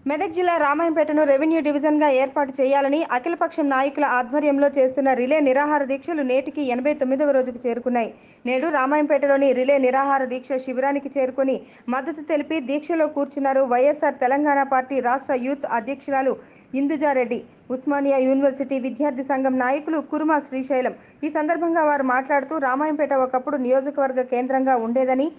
మెదక్ జిల్లా రామాయంపేటను రెవెన్యూ డివిజన్గా ఏర్పాటు చేయాలని అఖిలపక్షం నాయకుల ఆధ్వర్యంలో చేస్తున్న రిలే నిరాహార దీక్షలు నేటికి ఎనభై తొమ్మిదవ రోజుకు చేరుకున్నాయి నేడు రామాయంపేటలోని రిలే నిరాహార దీక్ష శిబిరానికి చేరుకుని మద్దతు తెలిపి దీక్షలో కూర్చున్నారు వైఎస్ఆర్ తెలంగాణ పార్టీ రాష్ట్ర యూత్ అధ్యక్షురాలు ఇందుజారెడ్డి ఉస్మానియా యూనివర్సిటీ విద్యార్థి సంఘం నాయకులు కురుమా శ్రీశైలం ఈ సందర్భంగా వారు మాట్లాడుతూ రామాయంపేట ఒకప్పుడు నియోజకవర్గ కేంద్రంగా ఉండేదని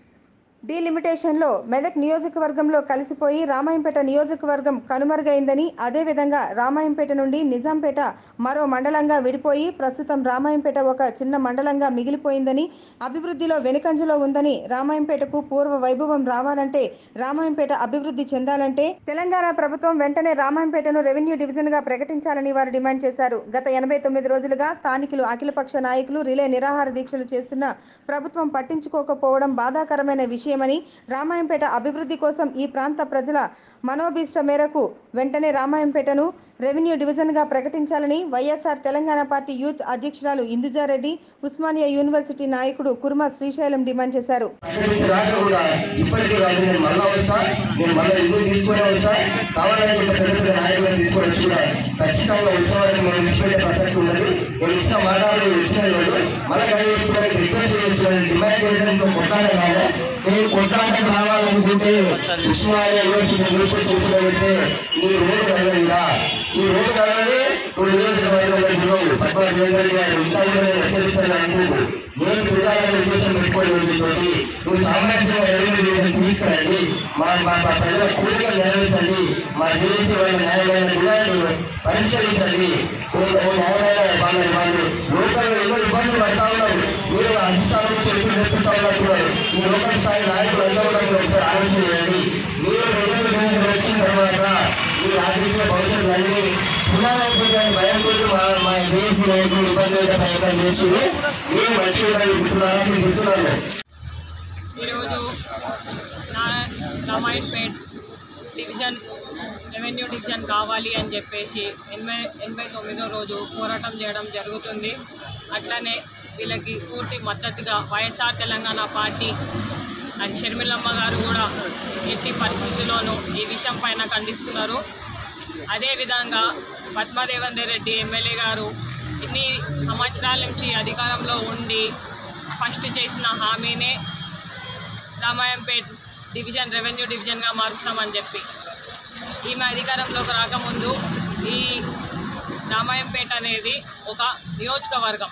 డీలిమిటేషన్లో మెదక్ నియోజకవర్గంలో కలిసిపోయి రామాయంపేట నియోజకవర్గం కనుమరుగైందని అదేవిధంగా రామాయంపేట నుండి నిజాంపేట మరో మండలంగా విడిపోయి ప్రస్తుతం రామాయంపేట ఒక చిన్న మండలంగా మిగిలిపోయిందని అభివృద్ధిలో వెనుకంజలో ఉందని రామాయంపేటకు పూర్వ వైభవం రావాలంటే రామాయంపేట అభివృద్ధి చెందాలంటే తెలంగాణ ప్రభుత్వం వెంటనే రామాయంపేటను రెవెన్యూ డివిజన్గా ప్రకటించాలని వారు డిమాండ్ చేశారు గత ఎనభై తొమ్మిది రోజులుగా స్థానికులు అఖిలపక్ష నాయకులు రిలే నిరాహార దీక్షలు చేస్తున్న ప్రభుత్వం పట్టించుకోకపోవడం బాధాకరమైన విషయమని రామాయంపేట అభివృద్ధి కోసం ఈ ప్రాంత ప్రజల మనోభీష్ట మేరకు వెంటనే రామాయంపేటను రెవెన్యూ డివిజన్గా ప్రకటించాలని వైఎస్ఆర్ తెలంగాణ పార్టీ యూత్ అధ్యక్షురాలు ఇందుజారెడ్డి ఉస్మానియా యూనివర్సిటీ నాయకుడు కుర్మా శ్రీశైలం డిమాండ్ చేశారు అక్కడి నుంచి రాక కూడా ఇప్పటికీ కాదు నేను మళ్ళా వస్తా నేను మళ్ళీ ఇల్లు తీసుకొని వస్తా కావాలంటే ఇంకా పెద్ద పెద్ద నాయకులను తీసుకొని వచ్చి కూడా ఖచ్చితంగా వచ్చిన వారికి మనం ఇచ్చిపెట్టే ప్రసక్తి ఉన్నది నేను ఇచ్చిన మాటలు ఇచ్చిన రోజు మళ్ళీ కానీ ఇప్పుడు రిక్వెస్ట్ చేస్తున్నాను డిమాండ్ చేయడానికి కొట్టాలి కాదా నేను కొట్టాలి రావాలనుకుంటే ఉస్మానియా యూనివర్సిటీ తీసుకొని చూసినట్టే నీ రోడ్డు కలగదా ఈ రోడ్డు కలగదే ఇప్పుడు నియోజకవర్గంలో తిరగవు పద్మావతి వెంకరెడ్డి గారు ఇంకా కూడా నేను హెచ్చరిస్తాను అనుకుంటూ నేను తిరగాలని ఉద్దేశం పెట్టుకోలేదు తోటి నువ్వు సామరస్యంగా రెవెన్యూ డివిజన్ తీసుకురండి మా మా మా ప్రజల కోరికలు నెరవేర్చండి మా దేశ వాళ్ళ న్యాయమైన డిమాండ్లు పరిష్కరించండి ఓ- ఓ న్యాయమైన వాళ్ళు వాళ్ళు లోకల్గా ఎన్నో ఇబ్బందులు పడతా ఉన్నారు మీరు అధిష్టానం చెట్టు నేర్పిస్తా ఉన్నట్టున్నారు ఈ లోకల్ స్థాయి నాయకులు అందరూ కూడా మీరు ఒకసారి ఆలోచన చేయండి మీరు రెవెన్యూ డివిజన్ వచ్చిన తర్వాత ఈ రాజకీయ భవిష్యత్తు అన్ని పునాదైపోతాయని భయంతో మా మా దేశ నాయకులు ఇబ్బంది పెట్టే ప్రయత్నం చేసుకుని మీరు మంచి ఉండాలనుకుంటున్నారని చెప్తున్నాను ఈరోజు నా రామాయణపేట్ డివిజన్ రెవెన్యూ డివిజన్ కావాలి అని చెప్పేసి ఎనభై ఎనభై తొమ్మిదో రోజు పోరాటం చేయడం జరుగుతుంది అట్లనే వీళ్ళకి పూర్తి మద్దతుగా వైఎస్ఆర్ తెలంగాణ పార్టీ అండ్ షర్మిలమ్మ గారు కూడా ఎట్టి పరిస్థితుల్లోనూ ఈ విషయం పైన ఖండిస్తున్నారు అదేవిధంగా పద్మదేవేందర్ రెడ్డి ఎమ్మెల్యే గారు ఇన్ని సంవత్సరాల నుంచి అధికారంలో ఉండి ఫస్ట్ చేసిన హామీనే రామాయంపేట్ డివిజన్ రెవెన్యూ డివిజన్గా మారుస్తామని చెప్పి ఈమె అధికారంలోకి రాకముందు ఈ రామాయంపేట అనేది ఒక నియోజకవర్గం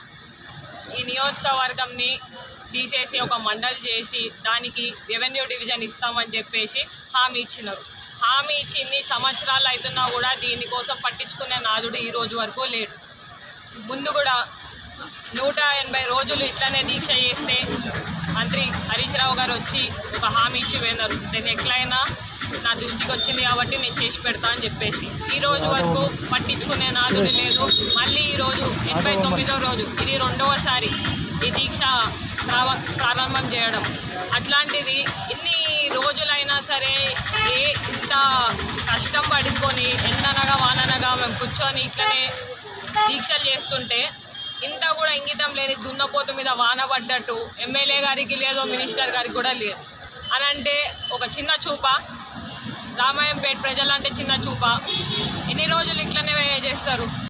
ఈ నియోజకవర్గంని తీసేసి ఒక మండలి చేసి దానికి రెవెన్యూ డివిజన్ ఇస్తామని చెప్పేసి హామీ ఇచ్చినారు హామీ ఇచ్చి ఇన్ని సంవత్సరాలు అవుతున్నా కూడా దీనికోసం పట్టించుకునే నాదుడు ఈ రోజు వరకు లేడు ముందు కూడా నూట ఎనభై రోజులు ఇట్లానే దీక్ష చేస్తే మంత్రి హరీష్ రావు గారు వచ్చి ఒక హామీ ఇచ్చి పోయినారు నేను ఎట్లయినా నా దృష్టికి వచ్చింది కాబట్టి నేను చేసి పెడతా అని చెప్పేసి ఈ రోజు వరకు పట్టించుకునే నాదుడు లేదు మళ్ళీ ఈ రోజు ఎనభై తొమ్మిదో రోజు ఇది రెండవసారి ఈ దీక్ష ప్రావ- ప్రారంభం చేయడం అట్లాంటిది ఇన్ని రోజులైనా సరే ఏ ఇంత కష్టం పడుకొని ఎండనగా వాననగా మేము కూర్చొని ఇట్లనే దీక్షలు చేస్తుంటే ఇంత కూడా ఇంగితం లేని దున్నపోతు మీద వాన పడ్డట్టు ఎమ్మెల్యే గారికి లేదు మినిస్టర్ గారికి కూడా లేదు అని అంటే ఒక చిన్న చూప రామాయంపేట ప్రజలంటే చిన్న చూప ఎన్ని రోజులు ఇట్లనే చేస్తారు